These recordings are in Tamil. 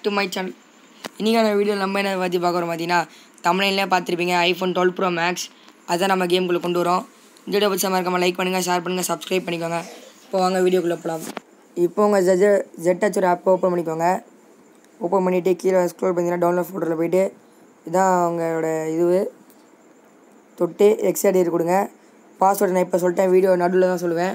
டு மை சேனல் இன்றைக்கான வீடியோ நம்ம என்ன பற்றி பார்க்குறோம் பார்த்தீங்கன்னா தமிழ்லேயே பார்த்துருப்பீங்க ஐஃபோன் டுவெல் ப்ரோ மேக்ஸ் அதான் நம்ம கேம்குள்ளே கொண்டு வரோம் இந்த வீடியோ பற்றி மறக்காமல் லைக் பண்ணுங்கள் ஷேர் பண்ணுங்கள் சப்ஸ்கிரைப் பண்ணிக்கோங்க இப்போ வாங்க வீடியோக்குள்ளே போகலாம் இப்போ உங்கள் ஜெட் ஜெட்டச் ஒரு ஆப் ஓப்பன் பண்ணிக்கோங்க ஓப்பன் பண்ணிவிட்டு கீழே ஸ்க்ரோல் பண்ணிங்கன்னா டவுன்லோட் ஃபோட்டோவில் போயிட்டு இதான் அவங்களோட இது தொட்டு எக்ஸைட் கொடுங்க பாஸ்வேர்டு நான் இப்போ சொல்லிட்டேன் வீடியோ நடுவில் தான் சொல்லுவேன்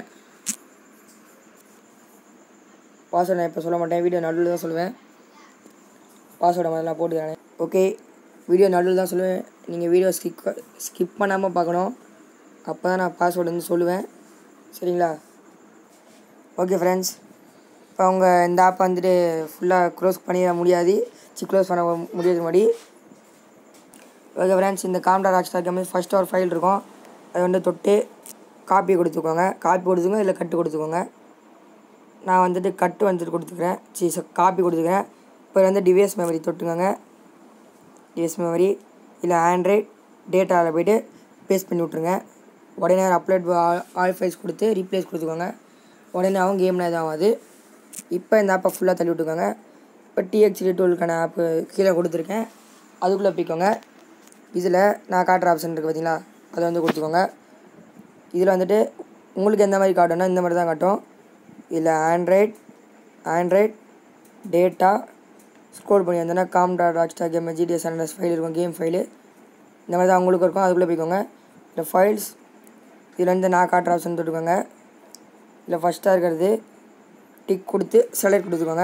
பாஸ்வேர்டு நான் இப்போ சொல்ல மாட்டேன் வீடியோ நடுவில் தான் சொல்லுவேன் பாஸ்வேர்டை முதல்ல போட்டுக்கிறேன் ஓகே வீடியோ நடுவில் தான் சொல்லுவேன் நீங்கள் வீடியோ ஸ்கிப் ஸ்கிப் பண்ணாமல் பார்க்கணும் அப்போ தான் நான் பாஸ்வேர்டு வந்து சொல்லுவேன் சரிங்களா ஓகே ஃப்ரெண்ட்ஸ் இப்போ அவங்க இந்த ஆப்பை வந்துட்டு ஃபுல்லாக க்ளோஸ் பண்ணிட முடியாது சி க்ளோஸ் பண்ண முடியாது முன்னாடி ஓகே ஃப்ரெண்ட்ஸ் இந்த காம்டா ராக்ஸ்டார் கேம் ஃபஸ்ட்டு ஒரு ஃபைல் இருக்கும் அதை வந்து தொட்டு காப்பி கொடுத்துக்கோங்க காப்பி கொடுத்துக்கோங்க இல்லை கட்டு கொடுத்துக்கோங்க நான் வந்துட்டு கட்டு வந்துட்டு கொடுத்துக்கிறேன் சி காப்பி கொடுத்துக்கிறேன் இப்போ வந்து டிவைஸ் மெமரி தொட்டுக்கோங்க டிவைஸ் மெமரி இல்லை ஆண்ட்ராய்ட் டேட்டாவில் போய்ட்டு பேஸ்ட் பண்ணி விட்ருங்க உடனே அப்லோட் ஆல் ஃபைல்ஸ் கொடுத்து ரீப்ளேஸ் கொடுத்துக்கோங்க உடனே அவங்க கேமில் இதாகாது இப்போ இந்த ஆப்பை ஃபுல்லாக தள்ளி விட்டுக்கோங்க இப்போ டிஎக்ஸ்டி டூலுக்கான ஆப்பு கீழே கொடுத்துருக்கேன் அதுக்குள்ளே போய்க்கோங்க இதில் நான் காட்டுற ஆப்ஷன் இருக்குது பார்த்தீங்களா அதை வந்து கொடுத்துக்கோங்க இதில் வந்துட்டு உங்களுக்கு எந்த மாதிரி காட்டும்னா இந்த மாதிரி தான் காட்டும் இதில் ஆண்ட்ராய்ட் ஆண்ட்ராய்ட் டேட்டா ஸ்க்ரோல் பண்ணி வந்தோன்னா com dot Rockstar game GTS அனலஸ் ஃபைல் இருக்கும் கேம் ஃபைலு இந்த மாதிரி தான் உங்களுக்கு இருக்கும் அதுக்குள்ளே போய்க்கோங்க இந்த ஃபைல்ஸ் இதில் வந்து நான் காட்டுற ஆப்ஷன் தொட்டுக்கோங்க இதில் ஃபஸ்ட்டாக இருக்கிறது டிக் கொடுத்து செலக்ட் கொடுத்துக்கோங்க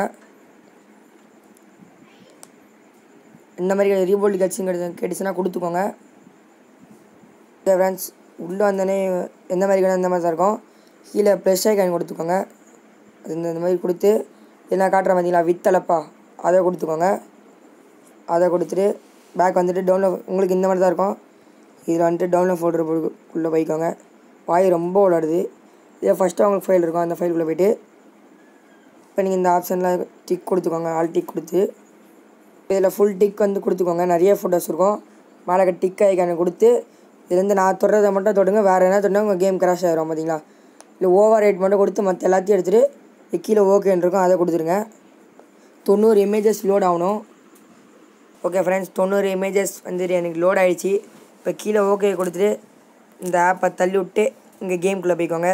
இந்த மாதிரி ரீபோல்ட் கட்சியும் கிடைச்சு கிடைச்சுன்னா கொடுத்துக்கோங்க ஃப்ரெண்ட்ஸ் உள்ளே வந்தோடனே எந்த மாதிரி கடை இந்த மாதிரி தான் இருக்கும் கீழே ப்ளஸ் ஐக்கான் கொடுத்துக்கோங்க அது இந்த இந்த மாதிரி கொடுத்து என்ன காட்டுற பார்த்தீங்களா வித்தலப்பா அதை கொடுத்துக்கோங்க அதை கொடுத்துட்டு பேக் வந்துட்டு டவுன்லோட் உங்களுக்கு இந்த மாதிரி தான் இருக்கும் இதில் வந்துட்டு டவுன்லோட் ஃபோல்டர் உள்ளே போய்க்கோங்க வாய் ரொம்ப விளாடுது இதே ஃபஸ்ட்டு அவங்களுக்கு ஃபைல் இருக்கும் அந்த ஃபைலுக்குள்ளே போய்ட்டு இப்போ நீங்கள் இந்த ஆப்ஷனில் டிக் கொடுத்துக்கோங்க ஆல் டிக் கொடுத்து இதில் ஃபுல் டிக் வந்து கொடுத்துக்கோங்க நிறைய ஃபோட்டோஸ் இருக்கும் மேலே டிக் ஐக்கானை கொடுத்து இதுலேருந்து நான் தொடுறதை மட்டும் தொடுங்க வேறு என்ன தொட்டா உங்கள் கேம் கிராஷ் ஆகிரும் பார்த்தீங்களா இல்லை ஓவர் ரேட் மட்டும் கொடுத்து மற்ற எல்லாத்தையும் எடுத்துகிட்டு கீழே ஓகேன்னு இருக்கும் அதை கொடுத்துருங்க தொண்ணூறு இமேஜஸ் லோட் ஆகணும் ஓகே ஃப்ரெண்ட்ஸ் தொண்ணூறு இமேஜஸ் வந்துட்டு எனக்கு லோட் ஆகிடுச்சு இப்போ கீழே ஓகே கொடுத்துட்டு இந்த ஆப்பை தள்ளி விட்டு இங்கே கேம்குள்ளே போய்க்கோங்க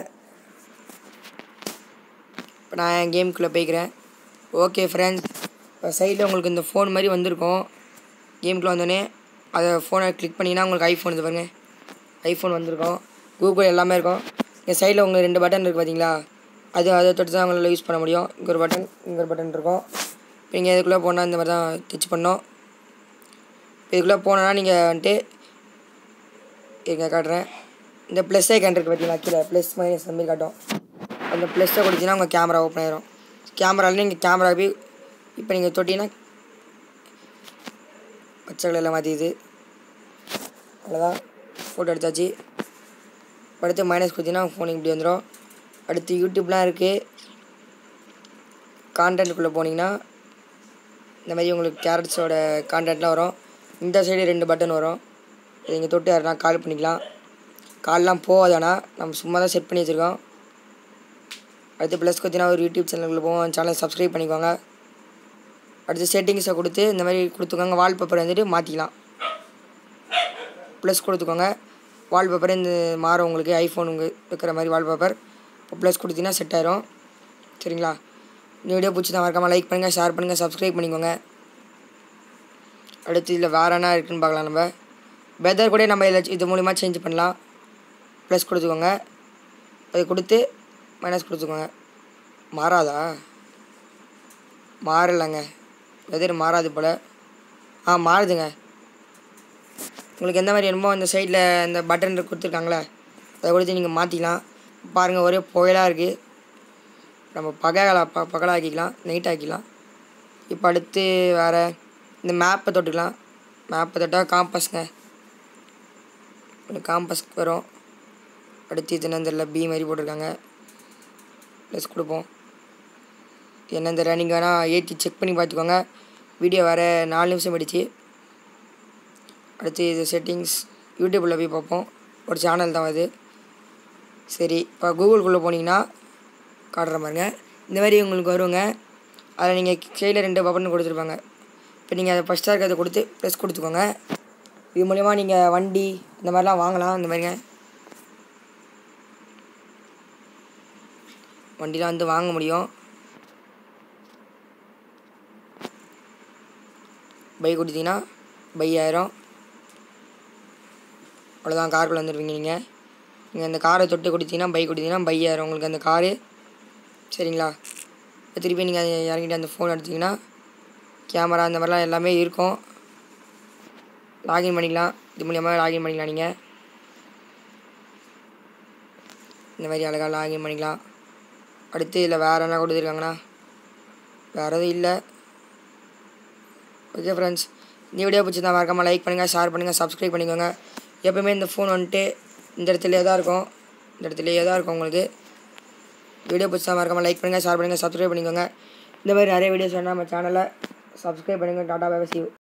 இப்போ நான் என் கேம்குள்ளே போய்க்கிறேன் ஓகே ஃப்ரெண்ட்ஸ் இப்போ சைடில் உங்களுக்கு இந்த ஃபோன் மாதிரி வந்திருக்கும் கேம்குள்ளே வந்தோடனே அதை ஃபோனை கிளிக் பண்ணிங்கன்னா உங்களுக்கு ஐஃபோன் இது பாருங்கள் ஐஃபோன் வந்திருக்கும் கூகுள் எல்லாமே இருக்கும் என் சைடில் உங்களுக்கு ரெண்டு பட்டன் இருக்குது பார்த்தீங்களா அது அதை தொட்டு தான் உங்களால் யூஸ் பண்ண முடியும் இங்கே ஒரு பட்டன் இங்கே ஒரு பட்டன் இருக்கும் இப்போ நீங்கள் இதுக்குள்ளே போனால் இந்த மாதிரி தான் டச் பண்ணோம் இதுக்குள்ளே போனோன்னா நீங்கள் வந்துட்டு இங்கே காட்டுறேன் இந்த ப்ளஸ் ஐக்கன் இருக்குது பார்த்தீங்களா கீழே ப்ளஸ் மைனஸ் அந்த மாதிரி காட்டும் அந்த ப்ளஸ்ஸை கொடுத்தீங்கன்னா உங்கள் கேமரா ஓப்பன் ஆயிரும் கேமராவில் நீங்கள் கேமரா போய் இப்போ நீங்கள் தொட்டிங்கன்னா பச்சை கலரில் மாற்றிது அவ்வளோதான் ஃபோட்டோ எடுத்தாச்சு அடுத்து மைனஸ் கொடுத்தீங்கன்னா ஃபோன் இப்படி வந்துடும் அடுத்து யூடியூப்லாம் இருக்குது கான்டென்ட்டுக்குள்ளே போனீங்கன்னா இந்த மாதிரி உங்களுக்கு கேரட்ஸோட கான்டென்ட்லாம் வரும் இந்த சைடு ரெண்டு பட்டன் வரும் இதை இங்கே தொட்டு யாருனா கால் பண்ணிக்கலாம் கால்லாம் போகாதானா நம்ம சும்மா தான் செட் பண்ணி வச்சுருக்கோம் அடுத்து ப்ளஸ் கொடுத்தீங்கன்னா ஒரு யூடியூப் சேனலுக்குள்ளே போவோம் சேனலை சப்ஸ்கிரைப் பண்ணிக்கோங்க அடுத்து செட்டிங்ஸை கொடுத்து இந்த மாதிரி கொடுத்துக்கோங்க வால்பேப்பர் வந்துட்டு மாற்றிக்கலாம் ப்ளஸ் கொடுத்துக்கோங்க வால்பேப்பர் இந்த மாறும் உங்களுக்கு ஐஃபோன் உங்கள் இருக்கிற மாதிரி வால்பேப்பர் இப்போ ப்ளஸ் கொடுத்தீங்கன்னா செட் ஆயிரும் சரிங்களா இந்த வீடியோ பிடிச்சி தான் மறக்காமல் லைக் பண்ணுங்கள் ஷேர் பண்ணுங்கள் சப்ஸ்கிரைப் பண்ணிக்கோங்க அடுத்து இதில் வேறு என்ன இருக்குதுன்னு பார்க்கலாம் நம்ம வெதர் கூட நம்ம இதில் இது மூலிமா சேஞ்ச் பண்ணலாம் ப்ளஸ் கொடுத்துக்கோங்க அது கொடுத்து மைனஸ் கொடுத்துக்கோங்க மாறாதா மாறலைங்க வெதர் மாறாது போல் ஆ மாறுதுங்க உங்களுக்கு எந்த மாதிரி வேணுமோ அந்த சைடில் அந்த பட்டன் கொடுத்துருக்காங்களே அதை கொடுத்து நீங்கள் மாற்றிக்கலாம் பாருங்கள் ஒரே புயலாக இருக்குது நம்ம பகல ப பகலாக்கிக்கலாம் நைட் ஆக்கிக்கலாம் இப்போ அடுத்து வேறு இந்த மேப்பை தொட்டுக்கலாம் மேப்பை தொட்டால் காம்பஸ்ங்க காம்பஸ் வரும் அடுத்து இது என்னன்னு தெரியல பி மாதிரி போட்டிருக்காங்க ப்ளஸ் கொடுப்போம் என்னன்னு தெரியல நீங்கள் வேணால் ஏற்றி செக் பண்ணி பார்த்துக்கோங்க வீடியோ வேறு நாலு நிமிஷம் போயிடுச்சு அடுத்து இது செட்டிங்ஸ் யூடியூப்பில் போய் பார்ப்போம் ஒரு சேனல் தான் அது சரி இப்போ கூகுளுக்குள்ளே போனீங்கன்னா காட்டுற பாருங்க இந்த மாதிரி உங்களுக்கு வருங்க அதில் நீங்கள் சைடில் ரெண்டு பட்டன் கொடுத்துருப்பாங்க இப்போ நீங்கள் அதை ஃபஸ்ட்டாக இருக்கிறத கொடுத்து ப்ரெஸ் கொடுத்துக்கோங்க இது மூலிமா நீங்கள் வண்டி இந்த மாதிரிலாம் வாங்கலாம் இந்த மாதிரிங்க வண்டிலாம் வந்து வாங்க முடியும் பை கொடுத்தீங்கன்னா பை ஆயிரம் அவ்வளோதான் காருக்குள்ளே வந்துடுவீங்க நீங்கள் நீங்கள் அந்த காரை தொட்டு கொடுத்தீங்கன்னா பை கொடுத்தீங்கன்னா பை ஆயிரம் உங்களுக்கு அந்த காரு சரிங்களா இப்போ திருப்பி நீங்கள் அதை இறங்கிட்டு அந்த ஃபோன் எடுத்தீங்கன்னா கேமரா இந்த மாதிரிலாம் எல்லாமே இருக்கும் லாகின் பண்ணிக்கலாம் இது மூலியமாக லாகின் பண்ணிக்கலாம் நீங்கள் இந்த மாதிரி அழகாக லாகின் பண்ணிக்கலாம் அடுத்து இதில் வேறு என்ன கொடுத்துருக்காங்கண்ணா வேறு எதுவும் இல்லை ஓகே ஃப்ரெண்ட்ஸ் இந்த வீடியோ பிடிச்சிருந்தா மறக்காமல் லைக் பண்ணுங்கள் ஷேர் பண்ணுங்கள் சப்ஸ்கிரைப் பண்ணிக்கோங்க எப்போவுமே இந்த ஃபோன் வந்துட்டு இந்த இடத்துலையே தான் இருக்கும் இந்த இடத்துலையே தான் இருக்கும் உங்களுக்கு வீடியோ பிடிச்சா மறக்காமல் லைக் பண்ணுங்கள் ஷேர் பண்ணுங்கள் சப்ஸ்கிரைப் பண்ணிக்கோங்க இந்த மாதிரி நிறைய வீடியோஸ் வேணால் நம்ம சேனலை சப்ஸ்கிரைப் பண்ணுங்கள் டாடா பை சி